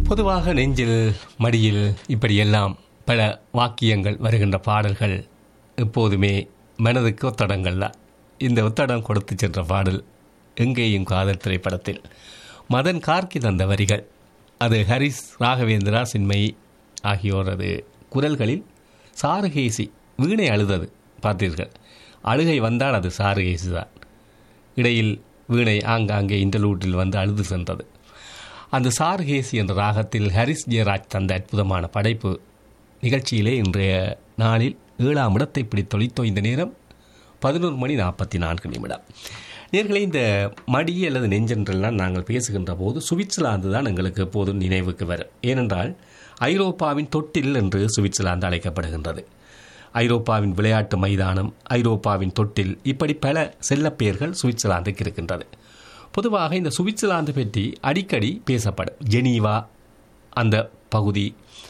பொதுவாக நெஞ்சில் மடியில் இப்படியெல்லாம் பல வாக்கியங்கள் வருகின்ற பாடல்கள் எப்போதுமே மனதுக்கு ஒத்தடங்கள் தான் இந்த ஒத்தடம் கொடுத்து சென்ற பாடல் எங்கேயும் காதல் திரைப்படத்தில் மதன் கார்கி தந்த வரிகள் அது ஹரிஸ் ராகவேந்திரா சின்மயி ஆகியோரது குரல்களில் சாருகேசி வீணை அழுதது பார்த்தீர்கள் அழுகை வந்தால் அது சாருகேசி தான் இடையில் வீணை ஆங்காங்கே இன்டர்லூட்டில் வந்து அழுது சென்றது அந்த சார்கேசி என்ற ராகத்தில் ஹரிஸ் ஜெயராஜ் தந்த அற்புதமான படைப்பு நிகழ்ச்சியிலே இன்றைய நாளில் ஏழாம் இடத்தை பிடித்தொழித்தோ இந்த நேரம் பதினோரு மணி நாற்பத்தி நான்கு நிமிடம் நேர்களை இந்த மடி அல்லது நெஞ்சென்றெல்லாம் நாங்கள் பேசுகின்ற போது சுவிட்சர்லாந்து தான் எங்களுக்கு எப்போதும் நினைவுக்கு வரும் ஏனென்றால் ஐரோப்பாவின் தொட்டில் என்று சுவிட்சர்லாந்து அழைக்கப்படுகின்றது ஐரோப்பாவின் விளையாட்டு மைதானம் ஐரோப்பாவின் தொட்டில் இப்படி பல செல்லப்பெயர்கள் சுவிட்சர்லாந்துக்கு இருக்கின்றது பொதுவாக இந்த சுவிட்சர்லாந்து பற்றி அடிக்கடி பேசப்படும் ஜெனீவா அந்த பகுதி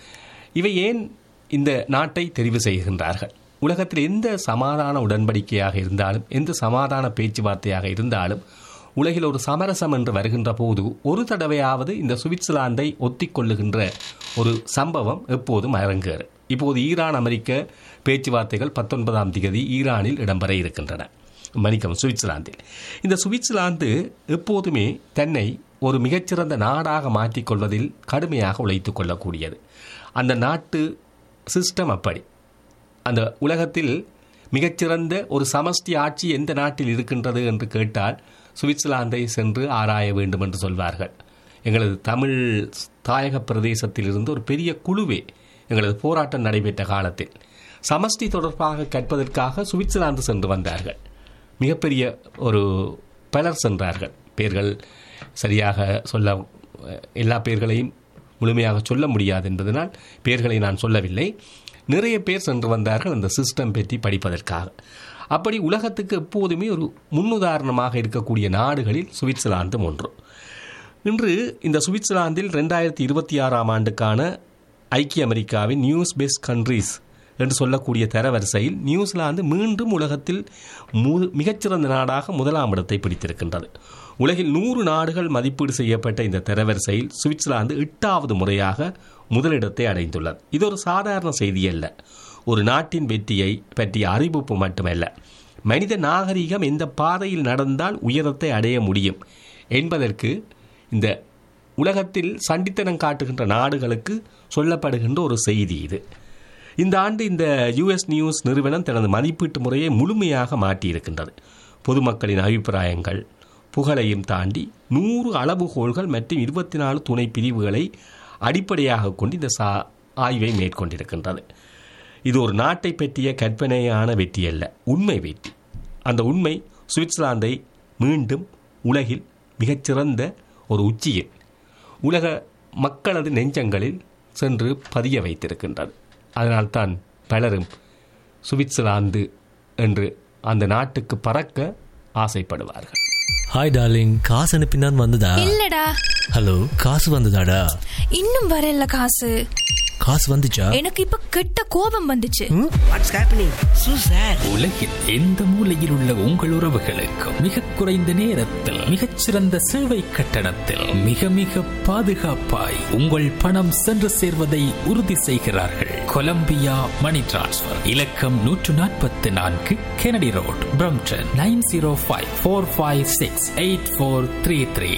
இவை ஏன் இந்த நாட்டை தெரிவு செய்கின்றார்கள் உலகத்தில் எந்த சமாதான உடன்படிக்கையாக இருந்தாலும் எந்த சமாதான பேச்சுவார்த்தையாக இருந்தாலும் உலகில் ஒரு சமரசம் என்று வருகின்ற போது ஒரு தடவையாவது இந்த சுவிட்சர்லாந்தை ஒத்திக்கொள்ளுகின்ற ஒரு சம்பவம் எப்போதும் அரங்கேறும் இப்போது ஈரான் அமெரிக்க பேச்சுவார்த்தைகள் பத்தொன்பதாம் தேதி ஈரானில் இடம்பெற இருக்கின்றன மன்னிக்கவும் சுவிட்சர்லாந்தில் இந்த சுவிட்சர்லாந்து எப்போதுமே தன்னை ஒரு மிகச்சிறந்த நாடாக மாற்றிக்கொள்வதில் கடுமையாக உழைத்துக் கொள்ளக்கூடியது அந்த நாட்டு சிஸ்டம் அப்படி அந்த உலகத்தில் மிகச்சிறந்த ஒரு சமஷ்டி ஆட்சி எந்த நாட்டில் இருக்கின்றது என்று கேட்டால் சுவிட்சர்லாந்தை சென்று ஆராய வேண்டும் என்று சொல்வார்கள் எங்களது தமிழ் தாயக பிரதேசத்திலிருந்து ஒரு பெரிய குழுவே எங்களது போராட்டம் நடைபெற்ற காலத்தில் சமஷ்டி தொடர்பாக கற்பதற்காக சுவிட்சர்லாந்து சென்று வந்தார்கள் மிகப்பெரிய ஒரு பலர் சென்றார்கள் பேர்கள் சரியாக சொல்ல எல்லா பேர்களையும் முழுமையாக சொல்ல முடியாது என்பதனால் பேர்களை நான் சொல்லவில்லை நிறைய பேர் சென்று வந்தார்கள் அந்த சிஸ்டம் பற்றி படிப்பதற்காக அப்படி உலகத்துக்கு எப்போதுமே ஒரு முன்னுதாரணமாக இருக்கக்கூடிய நாடுகளில் சுவிட்சர்லாந்தும் ஒன்று இன்று இந்த சுவிட்சர்லாந்தில் ரெண்டாயிரத்தி இருபத்தி ஆறாம் ஆண்டுக்கான ஐக்கிய அமெரிக்காவின் நியூஸ் பெஸ்ட் கண்ட்ரீஸ் என்று சொல்லக்கூடிய தரவரிசையில் நியூசிலாந்து மீண்டும் உலகத்தில் மிகச்சிறந்த நாடாக முதலாம் இடத்தை பிடித்திருக்கின்றது உலகில் நூறு நாடுகள் மதிப்பீடு செய்யப்பட்ட இந்த தரவரிசையில் சுவிட்சர்லாந்து எட்டாவது முறையாக முதலிடத்தை அடைந்துள்ளது இது ஒரு சாதாரண செய்தி அல்ல ஒரு நாட்டின் வெற்றியை பற்றிய அறிவிப்பு மட்டுமல்ல மனித நாகரிகம் எந்த பாதையில் நடந்தால் உயரத்தை அடைய முடியும் என்பதற்கு இந்த உலகத்தில் சண்டித்தனம் காட்டுகின்ற நாடுகளுக்கு சொல்லப்படுகின்ற ஒரு செய்தி இது இந்த ஆண்டு இந்த யுஎஸ் நியூஸ் நிறுவனம் தனது மதிப்பீட்டு முறையை முழுமையாக மாற்றியிருக்கின்றது பொதுமக்களின் அபிப்பிராயங்கள் புகழையும் தாண்டி நூறு அளவுகோள்கள் மற்றும் இருபத்தி நாலு துணை பிரிவுகளை அடிப்படையாக கொண்டு இந்த சா ஆய்வை மேற்கொண்டிருக்கின்றது இது ஒரு நாட்டை பற்றிய கற்பனையான வெற்றி அல்ல உண்மை வெற்றி அந்த உண்மை சுவிட்சர்லாந்தை மீண்டும் உலகில் மிகச்சிறந்த ஒரு உச்சியில் உலக மக்களது நெஞ்சங்களில் சென்று பதிய வைத்திருக்கின்றது அதனால்தான் பலரும் சுவிட்சர்லாந்து என்று அந்த நாட்டுக்கு பறக்க ஆசைப்படுவார்கள் ஹாய் டார்லிங் காசு அனுப்பினான் வந்ததா இல்லடா ஹலோ காசு வந்ததாடா இன்னும் வரல காசு காசு வந்துச்சா எனக்கு இப்ப கெட்ட கோபம் வந்துச்சு வாட்ஸ் ஹேப்பனிங் சூ சார் உலகில் எந்த மூலையில் உள்ள உங்கள் உறவுகளுக்கு மிக குறைந்த நேரத்தில் மிகச்சிறந்த சேவை கட்டணத்தில் மிக மிக பாதுகாப்பாய் உங்கள் பணம் சென்று சேர்வதை உறுதி செய்கிறார்கள் கொலம்பியா மணி டிரான்ஸ்பர் இலக்கம் நூற்று நாற்பத்தி நான்கு Kennedy road Brampton nine zero five four five six eight four three three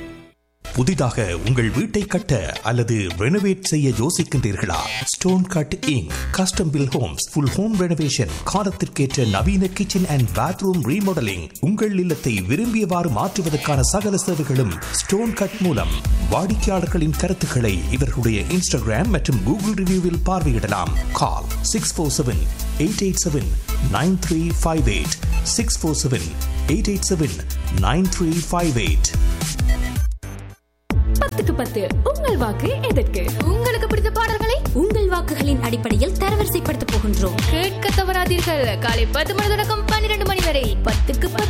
புதிதாக உங்கள் வீட்டை கட்ட அல்லது ரெனோவேட் செய்ய யோசிக்கின்றீர்களா stone cut inc custom build homes full home renovation காலத்திற்கேற்ற நவீன கிச்சன் அண்ட் பாத்ரூம் ரீமாடலிங் உங்கள் இல்லத்தை விரும்பியவாறு மாற்றுவதற்கான சகல சேவைகளும் ஸ்டோன் கட் மூலம் வாடிக்கையாளர்களின் கருத்துக்களை இவர்களுடைய இன்ஸ்டாகிராம் மற்றும் கூகுள் ரிவ்யூவில் பார்வையிடலாம் call six four seven eight eight seven nine three five eight six four seven eight eight seven nine three five eight பத்துக்கு பத்து உங்கள் வாக்கு எதற்கு உங்களுக்கு பிடித்த பாடல்களை உங்கள் வாக்குகளின் அடிப்படையில் தரவரிசைப்படுத்த போகின்றோம் கேட்க தவறாதீர்கள் காலை பத்து மணி தொடக்கம் பன்னிரண்டு மணி வரை பத்துக்கு பத்து